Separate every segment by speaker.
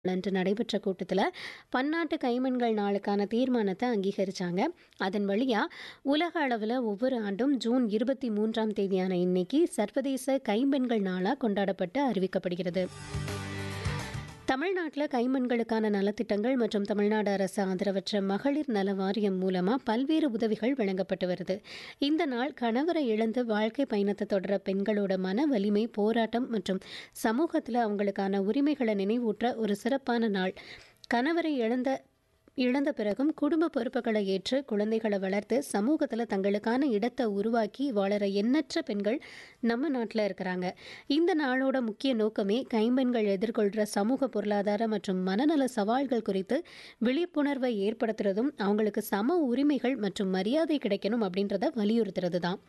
Speaker 1: அன்று நடைபெற்ற கூட்டத்தில் பன்னாட்டு கைமண்கள் நாளுக்கான தீர்மானத்தை அங்கீகரிச்சாங்க அதன் வழியா உலக அளவில் ஒவ்வொரு ஆண்டும் ஜூன் இருபத்தி மூன்றாம் தேதியான இன்னைக்கு சர்வதேச கைம்பெண்கள் நாளாக கொண்டாடப்பட்டு அறிவிக்கப்படுகிறது தமிழ்நாட்டில் கைமண்களுக்கான நலத்திட்டங்கள் மற்றும் தமிழ்நாடு அரசு ஆதரவற்ற மகளிர் நல வாரியம் மூலமாக பல்வேறு உதவிகள் வழங்கப்பட்டு வருது இந்த நாள் கணவரை இழந்து வாழ்க்கை பயணத்தை தொடர பெண்களோட மன வலிமை போராட்டம் மற்றும் சமூகத்தில் அவங்களுக்கான உரிமைகளை நினைவூற்ற ஒரு சிறப்பான நாள் கணவரை இழந்த இழந்த பிறகும் குடும்ப பொறுப்புகளை ஏற்று குழந்தைகளை வளர்த்து சமூகத்தில் தங்களுக்கான இடத்தை உருவாக்கி வாழற எண்ணற்ற பெண்கள் நம்ம நாட்டில் இருக்கிறாங்க இந்த நாளோட முக்கிய நோக்கமே கைம்பெண்கள் எதிர்கொள்கிற சமூக பொருளாதார மற்றும் மனநல சவால்கள் குறித்து விழிப்புணர்வை ஏற்படுத்துறதும் அவங்களுக்கு சம உரிமைகள் மற்றும் மரியாதை கிடைக்கணும் அப்படின்றத வலியுறுத்துறது தான்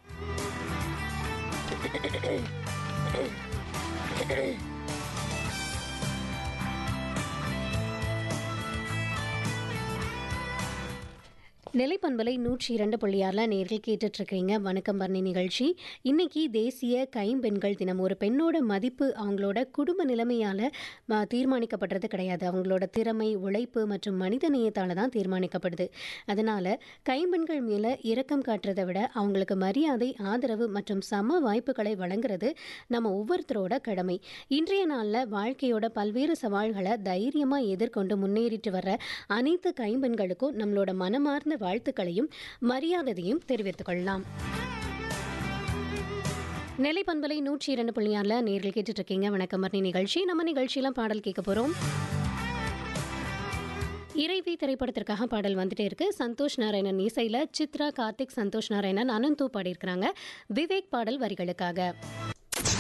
Speaker 1: நிலைப்பண்பலை நூற்றி இரண்டு புள்ளியாரில் நேரில் கேட்டுட்ருக்கீங்க வணக்கம் பரணி நிகழ்ச்சி இன்னைக்கு தேசிய கைம்பெண்கள் தினம் ஒரு பெண்ணோட மதிப்பு அவங்களோட குடும்ப நிலைமையால் தீர்மானிக்கப்படுறது கிடையாது அவங்களோட திறமை உழைப்பு மற்றும் மனித நேயத்தால் தான் தீர்மானிக்கப்படுது அதனால் கைம்பெண்கள் மேலே இரக்கம் காட்டுறதை விட அவங்களுக்கு மரியாதை ஆதரவு மற்றும் சம வாய்ப்புகளை வழங்குறது நம்ம ஒவ்வொருத்தரோட கடமை இன்றைய நாளில் வாழ்க்கையோட பல்வேறு சவால்களை தைரியமாக எதிர்கொண்டு முன்னேறிட்டு வர்ற அனைத்து கைம்பெண்களுக்கும் நம்மளோட மனமார்ந்த வாழ்த்துக்களையும் மரியாதையும் தெரிவித்துக் கொள்ளலாம் நெல்லை பண்பலை நூற்றி இரண்டு புள்ளியாரில் நேரில் கேட்டுட்டு இருக்கீங்க வணக்கம் மரணி நிகழ்ச்சி நம்ம நிகழ்ச்சியில பாடல் கேட்க போகிறோம் இறைவி திரைப்படத்திற்காக பாடல் வந்துட்டே இருக்கு சந்தோஷ் நாராயணன் இசையில் சித்ரா கார்த்திக் சந்தோஷ் நாராயணன் அனந்து பாடியிருக்கிறாங்க விவேக் பாடல் வரிகளுக்காக